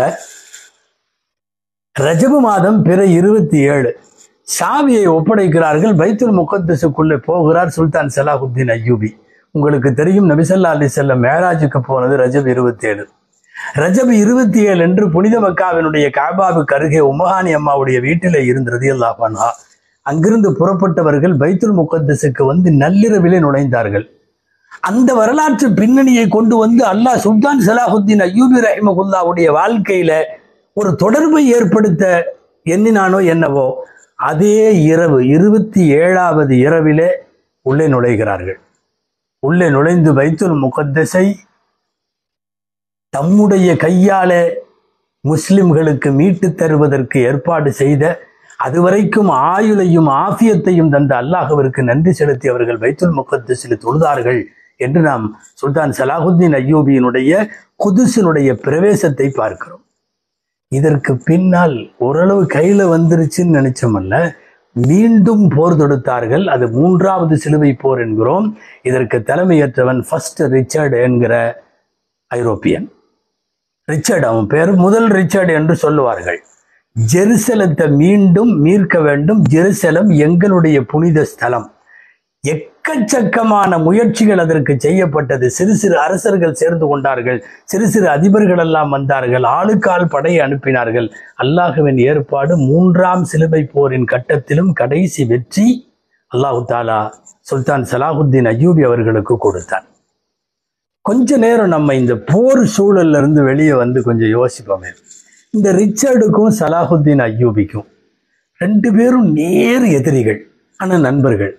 ரஜபு மாதம் பிற இருபத்தி ஏழு சாவியை ஒப்படைக்கிறார்கள் பைத்துல் முகத்தஸுக்குள்ளே போகிறார் சுல்தான் சலாஹுத்தீன் அய்யூபி உங்களுக்கு தெரியும் நபிசல்லா அலி செல்லம் மேராஜுக்கு போனது ரஜப் இருபத்தி ஏழு ரஜப் இருபத்தி ஏழு என்று புனித மக்காவினுடைய காபாவுக்கு அருகே உமஹானி அம்மாவுடைய வீட்டிலே இருந்தது அல்லாஹான்ஹா அங்கிருந்து புறப்பட்டவர்கள் பைத்துல் முகத்தஸுக்கு வந்து நள்ளிரவிலே நுழைந்தார்கள் அந்த வரலாற்று பின்னணியை கொண்டு வந்து அல்லாஹ் சுல்தான் சலாஹுத்தீன் அய்யூபி ரஹிமகுல்லாவுடைய வாழ்க்கையில ஒரு தொடர்பை ஏற்படுத்த எண்ணினானோ என்னவோ அதே இரவு இருபத்தி ஏழாவது இரவிலே உள்ளே நுழைகிறார்கள் உள்ளே நுழைந்து பைத்துல் முகத்தஸை தம்முடைய கையாலே முஸ்லிம்களுக்கு மீட்டு தருவதற்கு ஏற்பாடு செய்த அதுவரைக்கும் ஆயுளையும் ஆஃபியத்தையும் தந்த அல்லாஹ்விற்கு நன்றி செலுத்தி அவர்கள் பைத்துல் முகத்தஸில் தொழுதார்கள் என்று நாம் சுல்தான் சலாஹுத்தீன் அய்யூபியினுடைய குதுசினுடைய பிரவேசத்தை பார்க்கிறோம் இதற்கு பின்னால் ஓரளவு கையில வந்துருச்சுன்னு நினைச்சோமல்ல மீண்டும் போர் தொடுத்தார்கள் அது மூன்றாவது சிலுவை போர் என்கிறோம் இதற்கு தலைமையேற்றவன் ஃபர்ஸ்ட் ரிச்சர்ட் என்கிற ஐரோப்பியன் ரிச்சர்ட் அவன் பேர் முதல் ரிச்சர்ட் என்று சொல்லுவார்கள் ஜெருசலத்தை மீண்டும் மீட்க வேண்டும் ஜெருசலம் எங்களுடைய புனித ஸ்தலம் எக்கச்சக்கமான முயற்சிகள் அதற்கு செய்யப்பட்டது சிறு சிறு அரசர்கள் சேர்ந்து கொண்டார்கள் சிறு சிறு அதிபர்கள் எல்லாம் வந்தார்கள் ஆளுக்கால் படையை அனுப்பினார்கள் அல்லாஹுவின் ஏற்பாடு மூன்றாம் சிலுவை போரின் கட்டத்திலும் கடைசி வெற்றி அல்லாஹு தாலா சுல்தான் சலாஹுத்தீன் அய்யூபி அவர்களுக்கு கொடுத்தான் கொஞ்ச நேரம் நம்ம இந்த போர் சூழல்ல இருந்து வெளியே வந்து கொஞ்சம் யோசிப்போமே இந்த ரிச்சர்டுக்கும் சலாஹுத்தீன் அய்யூபிக்கும் ரெண்டு பேரும் நேர் எதிரிகள் ஆனா நண்பர்கள்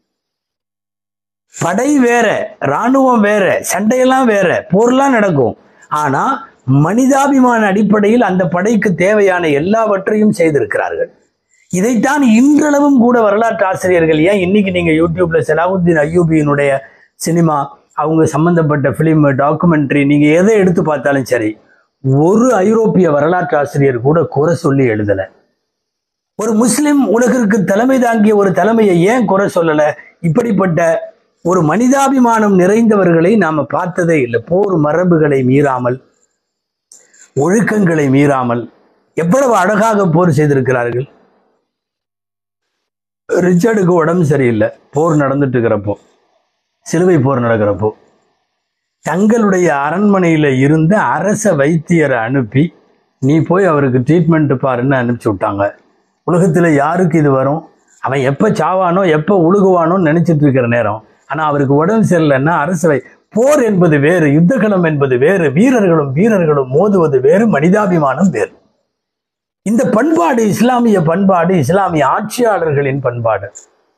படை வேற ராணுவம் வேற சண்டையெல்லாம் வேற போர்லாம் நடக்கும் ஆனா மனிதாபிமான அடிப்படையில் அந்த படைக்கு தேவையான எல்லாவற்றையும் செய்திருக்கிறார்கள் இதைத்தான் இன்றளவும் கூட வரலாற்று ஆசிரியர்கள் ஏன் இன்னைக்கு நீங்க யூடியூப்ல சலாவுத்தீன் அய்யூபியினுடைய சினிமா அவங்க சம்பந்தப்பட்ட ஃபிலிம் டாக்குமெண்ட்ரி நீங்க எதை எடுத்து பார்த்தாலும் சரி ஒரு ஐரோப்பிய வரலாற்று ஆசிரியர் கூட குறை சொல்லி எழுதல ஒரு முஸ்லிம் உலகிற்கு தலைமை தாங்கிய ஒரு தலைமையை ஏன் குறை சொல்லல இப்படிப்பட்ட ஒரு மனிதாபிமானம் நிறைந்தவர்களை நாம பார்த்ததே இல்லை போர் மரபுகளை மீறாமல் ஒழுக்கங்களை மீறாமல் எவ்வளவு அழகாக போர் செய்திருக்கிறார்கள் ரிச்சர்டுக்கு உடம்பு சரியில்லை போர் நடந்துட்டு இருக்கிறப்போ சிலுவை போர் நடக்கிறப்போ தங்களுடைய அரண்மனையில இருந்த அரச வைத்தியரை அனுப்பி நீ போய் அவருக்கு ட்ரீட்மெண்ட் பாருன்னு அனுப்பிச்சு விட்டாங்க உலகத்துல யாருக்கு இது வரும் அவன் எப்ப சாவானோ எப்ப உழுகுவானோன்னு நினைச்சிட்டு இருக்கிற நேரம் ஆனா அவருக்கு உடம்பு சரியில்லைன்னா அரசு வை போர் என்பது வேறு யுத்தகலம் என்பது வேறு வீரர்களும் வீரர்களும் மோதுவது வேறு மனிதாபிமானம் வேறு இந்த பண்பாடு இஸ்லாமிய பண்பாடு இஸ்லாமிய ஆட்சியாளர்களின் பண்பாடு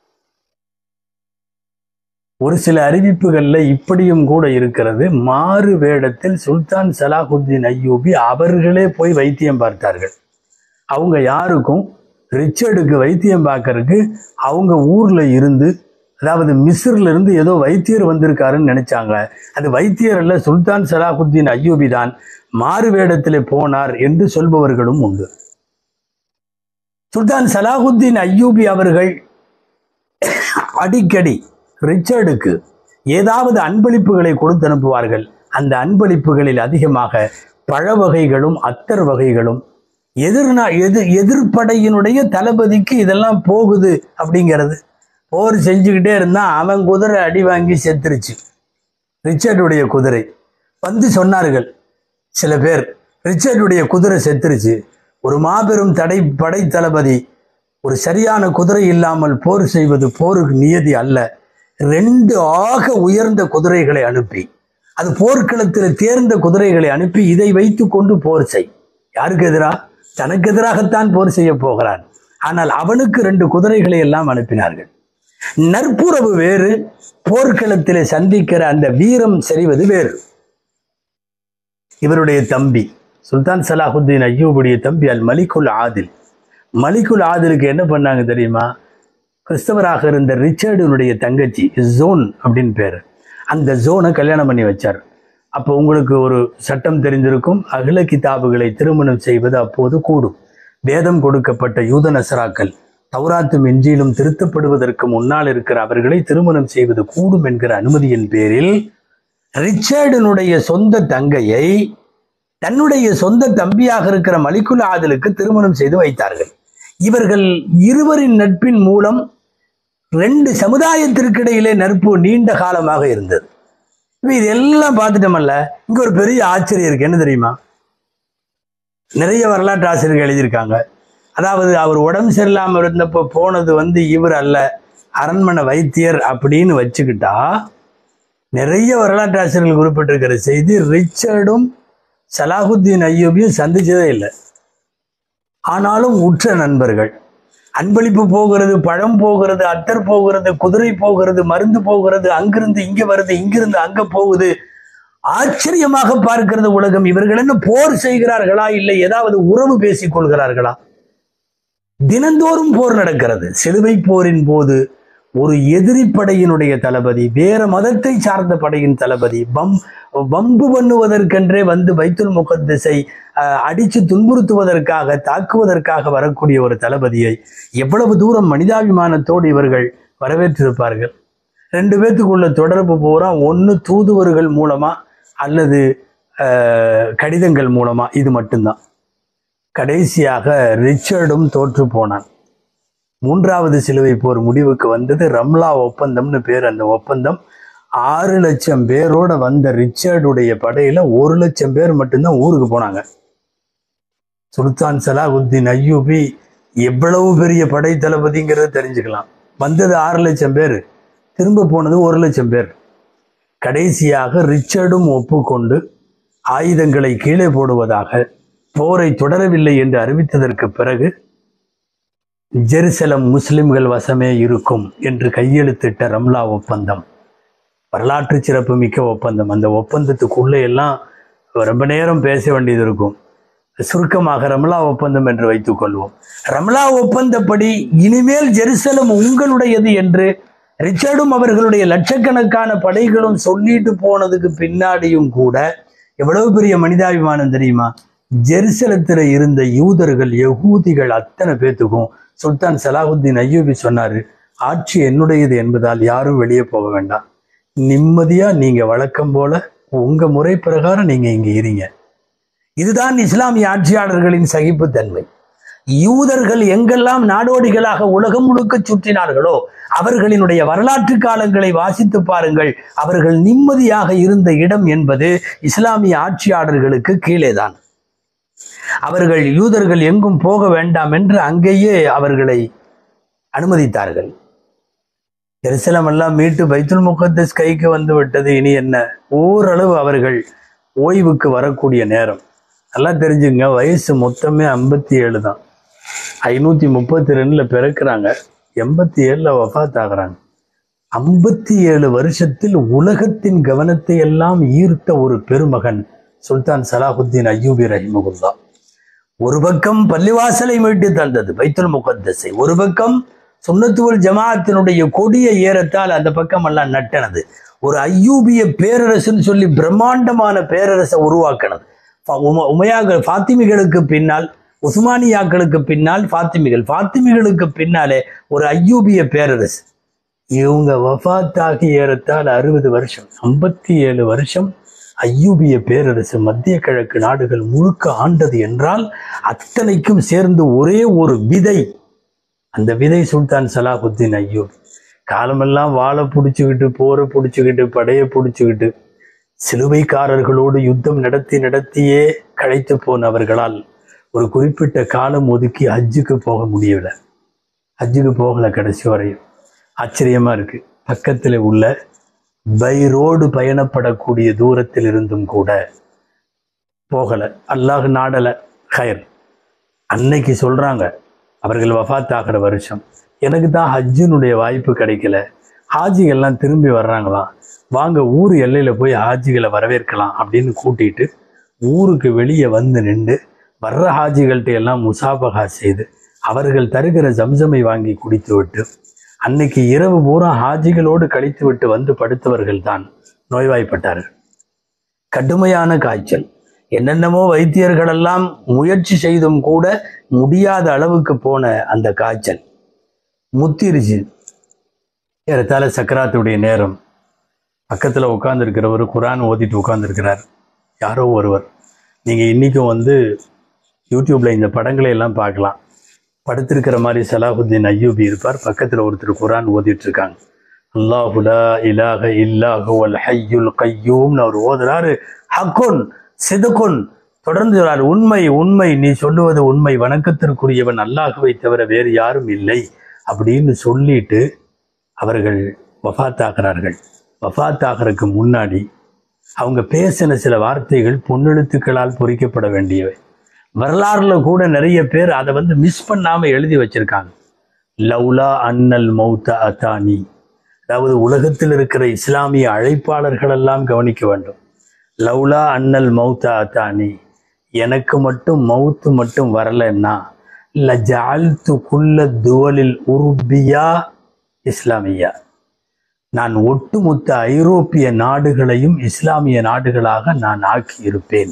ஒரு சில அறிவிப்புகள்ல இப்படியும் கூட இருக்கிறது மாறு வேடத்தில் சுல்தான் சலாஹுத்தீன் ஐயூபி அவர்களே போய் வைத்தியம் பார்த்தார்கள் அவங்க யாருக்கும் ரிச்சர்டுக்கு வைத்தியம் பார்க்கறதுக்கு அவங்க ஊர்ல இருந்து அதாவது மிஸ்ர்ல இருந்து ஏதோ வைத்தியர் வந்திருக்காருன்னு நினைச்சாங்க அது வைத்தியர் அல்ல சுல்தான் சலாஹுத்தீன் ஐயூபி தான் மாறு வேடத்திலே போனார் என்று சொல்பவர்களும் உண்டு சுல்தான் சலாஹுத்தீன் ஐயூபி அவர்கள் அடிக்கடி ரிச்சர்டுக்கு ஏதாவது அன்பளிப்புகளை கொடுத்து அனுப்புவார்கள் அந்த அன்பளிப்புகளில் அதிகமாக பழ வகைகளும் அத்தர் வகைகளும் எதிர்நா எதிர் எதிர்ப்படையினுடைய தளபதிக்கு இதெல்லாம் போகுது அப்படிங்கிறது போர் செஞ்சுக்கிட்டே இருந்தா அவன் குதிரை அடி வாங்கி செத்துருச்சு ரிச்சர்டுடைய குதிரை வந்து சொன்னார்கள் சில பேர் ரிச்சர்டுடைய குதிரை செத்துருச்சு ஒரு மாபெரும் தடை படை தளபதி ஒரு சரியான குதிரை இல்லாமல் போர் செய்வது போருக்கு நியதி அல்ல ரெண்டு ஆக உயர்ந்த குதிரைகளை அனுப்பி அது போர்க்களத்தில் தேர்ந்த குதிரைகளை அனுப்பி இதை வைத்துக் கொண்டு போர் செய் யாருக்கு எதிரா தனக்கு எதிராகத்தான் போர் செய்ய போகிறான் ஆனால் அவனுக்கு ரெண்டு குதிரைகளை எல்லாம் அனுப்பினார்கள் நற்புறவு வேறு போர்க்களத்திலே சந்திக்கிற அந்த வீரம் செறிவது வேறு இவருடைய தம்பி சுல்தான் சலாஹுத்தீன் ஐயூபுடைய தம்பி அல் மலிகுல் ஆதில் மலிகுல் ஆதிலுக்கு என்ன பண்ணாங்க தெரியுமா கிறிஸ்தவராக இருந்த ரிச்சர்டுனுடைய தங்கச்சி ஜோன் அப்படின்னு பேர் அந்த ஜோனை கல்யாணம் பண்ணி வச்சார் அப்போ உங்களுக்கு ஒரு சட்டம் தெரிஞ்சிருக்கும் அகில கிதாபுகளை திருமணம் செய்வது அப்போது கூடும் வேதம் கொடுக்கப்பட்ட யூத நசராக்கள் தௌராத்தும் இஞ்சியிலும் திருத்தப்படுவதற்கு முன்னால் இருக்கிற அவர்களை திருமணம் செய்வது கூடும் என்கிற அனுமதியின் பேரில் ரிச்சர்டினுடைய சொந்த தங்கையை தன்னுடைய சொந்த தம்பியாக இருக்கிற மலிகுல் ஆதலுக்கு திருமணம் செய்து வைத்தார்கள் இவர்கள் இருவரின் நட்பின் மூலம் ரெண்டு சமுதாயத்திற்கு இடையிலே நட்பு நீண்ட காலமாக இருந்தது இப்ப இதெல்லாம் பார்த்துட்டோமல்ல இங்க ஒரு பெரிய ஆச்சரியம் இருக்கு என்ன தெரியுமா நிறைய வரலாற்று ஆசிரியர்கள் எழுதியிருக்காங்க அதாவது அவர் உடம்பு சரியில்லாமல் இருந்தப்போ போனது வந்து இவர் அல்ல அரண்மனை வைத்தியர் அப்படின்னு வச்சுக்கிட்டா நிறைய வரலாற்று ஆசிரியர்கள் குறிப்பிட்டிருக்கிற செய்தி ரிச்சர்டும் சலாஹுத்தீன் ஐயூபியும் சந்திச்சதே இல்லை ஆனாலும் உற்ற நண்பர்கள் அன்பளிப்பு போகிறது பழம் போகிறது அத்தர் போகிறது குதிரை போகிறது மருந்து போகிறது அங்கிருந்து இங்க வருது இங்கிருந்து அங்க போகுது ஆச்சரியமாக பார்க்கிறது உலகம் இவர்கள் என்ன போர் செய்கிறார்களா இல்லை ஏதாவது உறவு பேசிக் கொள்கிறார்களா தினந்தோறும் போர் நடக்கிறது சிலுவை போரின் போது ஒரு எதிரி படையினுடைய தளபதி வேற மதத்தை சார்ந்த படையின் தளபதி பம் வம்பு பண்ணுவதற்கென்றே வந்து பைத்துல் முகத்திசை அடித்து துன்புறுத்துவதற்காக தாக்குவதற்காக வரக்கூடிய ஒரு தளபதியை எவ்வளவு தூரம் மனிதாபிமானத்தோடு இவர்கள் வரவேற்றிருப்பார்கள் ரெண்டு பேத்துக்குள்ள தொடர்பு பூரா ஒன்று தூதுவர்கள் மூலமா அல்லது அஹ், கடிதங்கள் மூலமா இது மட்டும்தான் கடைசியாக ரிச்சர்டும் தோற்று போனான் மூன்றாவது சிலுவை போர் முடிவுக்கு வந்தது ரம்லா ஒப்பந்தம்னு பேர் அந்த ஒப்பந்தம் ஆறு லட்சம் பேரோட வந்த ரிச்சர்டுடைய படையில ஒரு லட்சம் பேர் மட்டும்தான் ஊருக்கு போனாங்க சுல்தான் சலாஹுத்தீன் ஐயூபி எவ்வளவு பெரிய படை தளபதிங்கிறத தெரிஞ்சுக்கலாம் வந்தது ஆறு லட்சம் பேர் திரும்ப போனது ஒரு லட்சம் பேர் கடைசியாக ரிச்சர்டும் ஒப்புக்கொண்டு ஆயுதங்களை கீழே போடுவதாக போரை தொடரவில்லை என்று அறிவித்ததற்கு பிறகு ஜெருசலம் முஸ்லிம்கள் வசமே இருக்கும் என்று கையெழுத்திட்ட ரம்லா ஒப்பந்தம் வரலாற்று சிறப்பு மிக்க ஒப்பந்தம் அந்த ஒப்பந்தத்துக்குள்ளே எல்லாம் ரொம்ப நேரம் பேச வேண்டியது இருக்கும் சுருக்கமாக ரம்லா ஒப்பந்தம் என்று வைத்துக் கொள்வோம் ரம்லா ஒப்பந்தப்படி இனிமேல் ஜெருசலம் உங்களுடையது என்று ரிச்சர்டும் அவர்களுடைய லட்சக்கணக்கான படைகளும் சொல்லிட்டு போனதுக்கு பின்னாடியும் கூட எவ்வளவு பெரிய மனிதாபிமானம் தெரியுமா ஜெருசலத்தில் இருந்த யூதர்கள் யகூதிகள் அத்தனை பேத்துக்கும் சுல்தான் சலாஹுத்தீன் ஐயூபி சொன்னாரு ஆட்சி என்னுடையது என்பதால் யாரும் வெளியே போக வேண்டாம் நிம்மதியா நீங்க வழக்கம் போல உங்க முறை பிரகாரம் நீங்க இங்க இருங்க இதுதான் இஸ்லாமிய ஆட்சியாளர்களின் சகிப்புத்தன்மை யூதர்கள் எங்கெல்லாம் நாடோடிகளாக உலகம் முழுக்க சுற்றினார்களோ அவர்களினுடைய வரலாற்று காலங்களை வாசித்து பாருங்கள் அவர்கள் நிம்மதியாக இருந்த இடம் என்பது இஸ்லாமிய ஆட்சியாளர்களுக்கு கீழேதான் அவர்கள் யூதர்கள் எங்கும் போக வேண்டாம் என்று அங்கேயே அவர்களை அனுமதித்தார்கள் எருசலம் எல்லாம் மீட்டு பைத்துல் முகத்தஸ் கைக்கு வந்து விட்டது இனி என்ன ஓரளவு அவர்கள் ஓய்வுக்கு வரக்கூடிய நேரம் நல்லா தெரிஞ்சுங்க வயசு மொத்தமே ஐம்பத்தி ஏழு தான் ஐநூத்தி முப்பத்தி ரெண்டுல பிறக்கிறாங்க எண்பத்தி ஏழுல வஃபாத் ஆகுறாங்க ஐம்பத்தி ஏழு வருஷத்தில் உலகத்தின் கவனத்தை எல்லாம் ஈர்த்த ஒரு பெருமகன் சுல்தான் சலாஹுத்தீன் அய்யூபி ரஹிமகுல்லா ஒரு பக்கம் பள்ளிவாசலை மீட்டு தந்தது பைத்துல் முகத்தஸை ஒரு பக்கம் சுன்னத்துவல் ஜமாஅத்தினுடைய கொடிய ஏறத்தால் அந்த பக்கம் எல்லாம் நட்டனது ஒரு ஐயூபிய பேரரசுன்னு சொல்லி பிரம்மாண்டமான பேரரசை உருவாக்கினது ஃபா- உம- உமையாக ஃபாத்திமிகளுக்கு பின்னால் உஸ்மானியாக்களுக்கு பின்னால் ஃபாத்திமிகள் ஃபாத்திமிகளுக்கு பின்னாலே ஒரு ஐயூபிய பேரரசு இவங்க வஃபாத்தாகி ஏறத்தால் அறுபது வருஷம் ஐம்பத்தி ஏழு வருஷம் ஐயூபிய பேரரசு மத்திய கிழக்கு நாடுகள் முழுக்க ஆண்டது என்றால் அத்தனைக்கும் சேர்ந்து ஒரே ஒரு விதை அந்த விதை சுல்தான் சலாஹுத்தீன் ஐயூப் காலமெல்லாம் வாழை பிடிச்சுக்கிட்டு போரை பிடிச்சுக்கிட்டு படையை பிடிச்சுக்கிட்டு சிலுவைக்காரர்களோடு யுத்தம் நடத்தி நடத்தியே களைத்து போனவர்களால் ஒரு குறிப்பிட்ட காலம் ஒதுக்கி ஹஜ்ஜுக்கு போக முடியல ஹஜ்ஜுக்கு போகல கடைசி வரையும் ஆச்சரியமா இருக்கு பக்கத்தில் உள்ள பை ரோடு பயணப்படக்கூடிய தூரத்தில் இருந்தும் கூட போகல அல்லாஹ் நாடல ஹயர் அன்னைக்கு சொல்றாங்க அவர்கள் வஃபாத் ஆகிற வருஷம் எனக்கு தான் ஹஜ்ஜினுடைய வாய்ப்பு கிடைக்கல ஹாஜிகள்லாம் திரும்பி வர்றாங்களாம் வாங்க ஊர் எல்லையில போய் ஹாஜிகளை வரவேற்கலாம் அப்படின்னு கூட்டிட்டு ஊருக்கு வெளியே வந்து நின்று வர்ற ஹாஜிகள்கிட்ட எல்லாம் முசாபகா செய்து அவர்கள் தருகிற ஜம்சமை வாங்கி குடித்து விட்டு அன்னைக்கு இரவு பூரா ஹாஜிகளோடு கழித்து விட்டு வந்து படுத்தவர்கள் தான் நோய்வாய்ப்பட்டார்கள் கடுமையான காய்ச்சல் என்னென்னமோ வைத்தியர்கள் எல்லாம் முயற்சி செய்தும் கூட முடியாத அளவுக்கு போன அந்த காய்ச்சல் முத்திருச்சு ஏறத்தாழ சக்கராத்துடைய நேரம் பக்கத்தில் உட்கார்ந்துருக்கிறவர் குரான் ஓதிட்டு உட்கார்ந்துருக்கிறார் யாரோ ஒருவர் நீங்கள் இன்றைக்கும் வந்து யூடியூப்பில் இந்த படங்களை எல்லாம் பார்க்கலாம் படுத்திருக்கிற மாதிரி சலாஹுத்தீன் ஐயூபி இருப்பார் பக்கத்தில் ஒருத்தர் குரான் ஓதிட்டு இருக்காங்க அல்லாஹு லா இலாஹ இல்லாஹு அல் ஹய்யுல் கையூம்னு அவர் ஓதுறாரு ஹக்குன் சிதுக்குன் தொடர்ந்து சொல்றார் உண்மை உண்மை நீ சொல்லுவது உண்மை வணக்கத்திற்குரியவன் அல்லாஹுவை தவிர வேறு யாரும் இல்லை அப்படின்னு சொல்லிட்டு அவர்கள் வஃபாத்தாகிறார்கள் வஃபாத்தாகிறதுக்கு முன்னாடி அவங்க பேசின சில வார்த்தைகள் பொன்னெழுத்துக்களால் பொறிக்கப்பட வேண்டியவை வரலாறுல கூட நிறைய பேர் அதை வந்து மிஸ் பண்ணாம எழுதி வச்சிருக்காங்க லவ்லா அன்னல் மௌத்த அத்தானி அதாவது உலகத்தில் இருக்கிற இஸ்லாமிய அழைப்பாளர்கள் எல்லாம் கவனிக்க வேண்டும் லவ்லா அன்னல் மௌத்த அத்தானி எனக்கு மட்டும் மவுத்து மட்டும் வரலன்னா லஜால்து குல்ல துவலில் உருபியா இஸ்லாமியா நான் ஒட்டுமொத்த ஐரோப்பிய நாடுகளையும் இஸ்லாமிய நாடுகளாக நான் ஆக்கி இருப்பேன்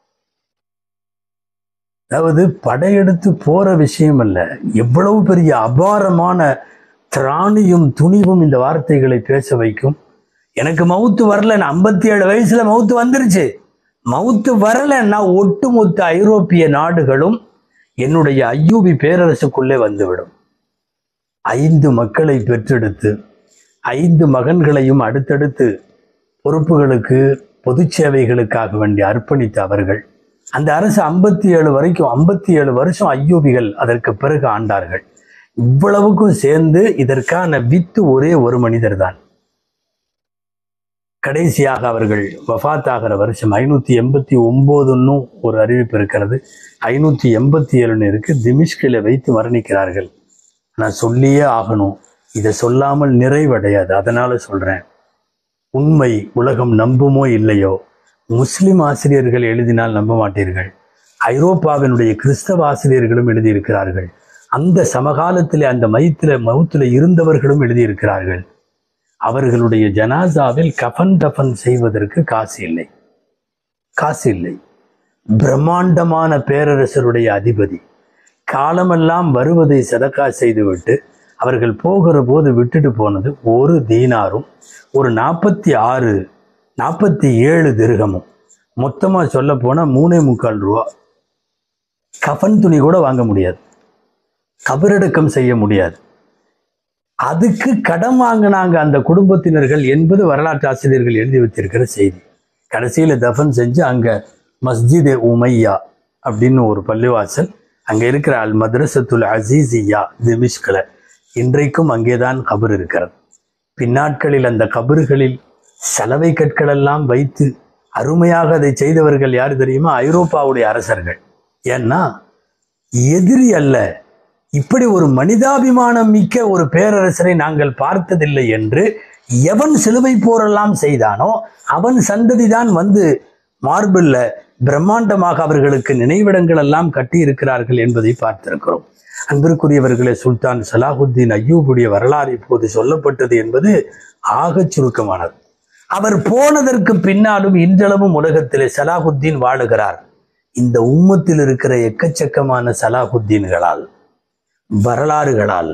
அதாவது படையெடுத்து போற விஷயம் அல்ல எவ்வளவு பெரிய அபாரமான திராணியும் துணிவும் இந்த வார்த்தைகளை பேச வைக்கும் எனக்கு மவுத்து வரல ஐம்பத்தி ஏழு வயசுல மவுத்து வந்துருச்சு மவுத்து வரலன்னா ஒட்டுமொத்த ஐரோப்பிய நாடுகளும் என்னுடைய ஐயூபி பேரரசுக்குள்ளே வந்துவிடும் ஐந்து மக்களை பெற்றெடுத்து ஐந்து மகன்களையும் அடுத்தடுத்து பொறுப்புகளுக்கு பொது சேவைகளுக்காக வேண்டி அர்ப்பணித்த அவர்கள் அந்த அரசு ஐம்பத்தி ஏழு வரைக்கும் ஐம்பத்தி ஏழு வருஷம் ஐயூபிகள் அதற்கு பிறகு ஆண்டார்கள் இவ்வளவுக்கும் சேர்ந்து இதற்கான வித்து ஒரே ஒரு மனிதர் தான் கடைசியாக அவர்கள் வஃபாத் ஆகிற வருஷம் ஐநூற்றி எண்பத்தி ஒம்போதுன்னு ஒரு அறிவிப்பு இருக்கிறது ஐநூற்றி எண்பத்தி ஏழுன்னு இருக்கு திமிஷ்கில வைத்து மரணிக்கிறார்கள் நான் சொல்லியே ஆகணும் இதை சொல்லாமல் நிறைவடையாது அதனால சொல்றேன் உண்மை உலகம் நம்புமோ இல்லையோ முஸ்லிம் ஆசிரியர்கள் எழுதினால் நம்ப மாட்டீர்கள் ஐரோப்பாவினுடைய கிறிஸ்தவ ஆசிரியர்களும் எழுதியிருக்கிறார்கள் அந்த சமகாலத்திலே அந்த மையத்தில் மவுத்தில் இருந்தவர்களும் எழுதியிருக்கிறார்கள் அவர்களுடைய ஜனாசாவில் கஃன் தஃபன் செய்வதற்கு காசு இல்லை காசு இல்லை பிரம்மாண்டமான பேரரசருடைய அதிபதி காலமெல்லாம் வருவதை சதக்கா செய்துவிட்டு அவர்கள் போகிற போது விட்டுட்டு போனது ஒரு தீனாரும் ஒரு நாற்பத்தி ஆறு நாற்பத்தி ஏழு திருகமும் மொத்தமாக சொல்ல போனால் மூணே முக்கால் ரூபா கஃன் துணி கூட வாங்க முடியாது கபரடக்கம் செய்ய முடியாது அதுக்கு கடன் வாங்கினாங்க அந்த குடும்பத்தினர்கள் என்பது வரலாற்று ஆசிரியர்கள் எழுதி வச்சிருக்கிற செய்தி கடைசியில் தஃபன் செஞ்சு அங்கே மஸ்ஜித் உமையா அப்படின்னு ஒரு பள்ளிவாசல் அங்கே இருக்கிற அல் மദ്രസத்துல் அசீசியா திமிஷ்கில் இன்றைக்கும் அங்கேதான் கபர் இருக்கிறது பின்னாட்களில் அந்த கபறுகளில் சலவை கற்களெல்லாம் வைத்து அருமையாக அதை செய்தவர்கள் யார் தெரியுமா ஐரோப்பாவுடைய அரசர்கள் ஏன்னா எதிரி அல்ல இப்படி ஒரு மனிதாபிமானம் மிக்க ஒரு பேரரசரை நாங்கள் பார்த்ததில்லை என்று எவன் சிலுவை போரெல்லாம் செய்தானோ அவன் சந்ததிதான் வந்து மார்பில்ல பிரம்மாண்டமாக அவர்களுக்கு நினைவிடங்கள் எல்லாம் கட்டி இருக்கிறார்கள் என்பதை பார்த்திருக்கிறோம் அன்பிற்குரியவர்களே சுல்தான் சலாஹுத்தீன் ஐயூபுடைய வரலாறு இப்போது சொல்லப்பட்டது என்பது ஆகச் சுருக்கமானது அவர் போனதற்கு பின்னாலும் இன்றளவும் உலகத்திலே சலாஹுத்தீன் வாழுகிறார் இந்த உம்மத்தில் இருக்கிற எக்கச்சக்கமான சலாஹுத்தீன்களால் வரலாறுகளால்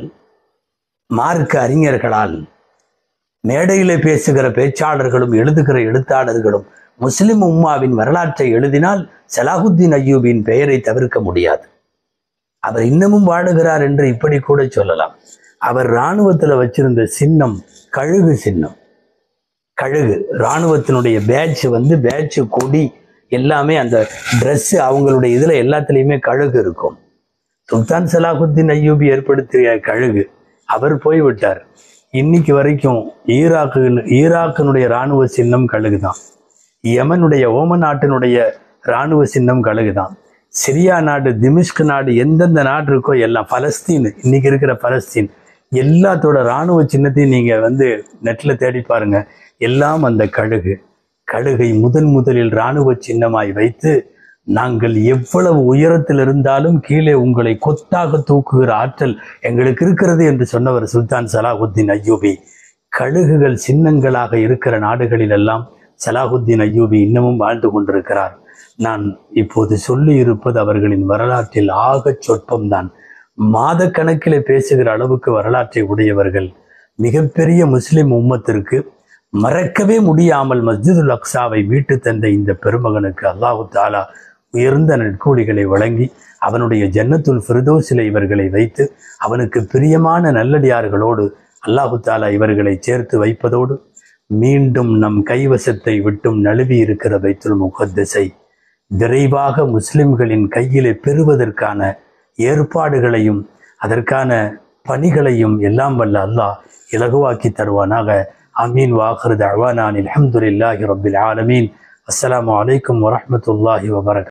மார்க்க அறிஞர்களால் மேடையிலே பேசுகிற பேச்சாளர்களும் எழுதுகிற எழுத்தாளர்களும் முஸ்லிம் உம்மாவின் வரலாற்றை எழுதினால் சலாஹுத்தீன் ஐயூபின் பெயரை தவிர்க்க முடியாது அவர் இன்னமும் வாழுகிறார் என்று இப்படி கூட சொல்லலாம் அவர் இராணுவத்துல வச்சிருந்த சின்னம் கழுகு சின்னம் கழுகு இராணுவத்தினுடைய பேட்ச் வந்து பேட்ச் கொடி எல்லாமே அந்த Dress அவங்களுடைய இதுல எல்லாத்துலேயுமே கழுகு இருக்கும் சுல்தான் சலாஹுத்தீன் ஐயூபி ஏற்படுத்திய கழுகு அவர் போய்விட்டார் இன்னைக்கு வரைக்கும் ஈராக்கு ஈராக்கினுடைய இராணுவ சின்னம் கழுகு தான் யமனுடைய ஓமன் நாட்டினுடைய இராணுவ சின்னம் கழுகு தான் சிரியா நாடு திமிஷ்க் நாடு எந்தெந்த நாடு இருக்கோ எல்லாம் பலஸ்தீன் இன்னைக்கு இருக்கிற பலஸ்தீன் எல்லாத்தோட இராணுவ சின்னத்தையும் நீங்க வந்து நெட்ல தேடி பாருங்க எல்லாம் அந்த கழுகு கழுகை முதன் முதலில் இராணுவ சின்னமாய் வைத்து நாங்கள் எவ்வளவு உயரத்தில் இருந்தாலும் கீழே உங்களை கொத்தாக தூக்குகிற ஆற்றல் எங்களுக்கு இருக்கிறது என்று சொன்னவர் சுல்தான் சலாஹுத்தீன் ஐயூபி கழுகுகள் சின்னங்களாக இருக்கிற நாடுகளில் எல்லாம் சலாஹுத்தீன் ஐயூபி இன்னமும் வாழ்ந்து கொண்டிருக்கிறார் நான் இப்போது சொல்லி இருப்பது அவர்களின் வரலாற்றில் ஆகச் சொற்பம்தான் மாத கணக்கிலே பேசுகிற அளவுக்கு வரலாற்றை உடையவர்கள் மிகப்பெரிய முஸ்லிம் உம்மத்திற்கு மறக்கவே முடியாமல் மஸ்ஜிதுல் அக்ஸாவை மீட்டு தந்த இந்த பெருமகனுக்கு அல்லாஹு தாலா உயர்ந்த நற்கூலிகளை வழங்கி அவனுடைய ஜன்னத்துல் ஃபிர்தோசில இவர்களை வைத்து அவனுக்கு பிரியமான நல்லடியார்களோடு அல்லாஹு தாலா இவர்களை சேர்த்து வைப்பதோடு மீண்டும் நம் கைவசத்தை விட்டும் நழுவி இருக்கிற பைத்துல் முகத்தஸை விரைவாக முஸ்லிம்களின் கையிலே பெறுவதற்கான ஏற்பாடுகளையும் அதற்கான பணிகளையும் எல்லாம் வல்ல அல்லாஹ் இலகுவாக்கி தருவானாக அமீன் வாஹர் தவானான் அல்ஹம்துலில்லாஹி ரப்பில் ஆலமீன் அஸ்ஸலாமு அலைக்கும் வரஹ்மத்துல்லாஹி வபரக்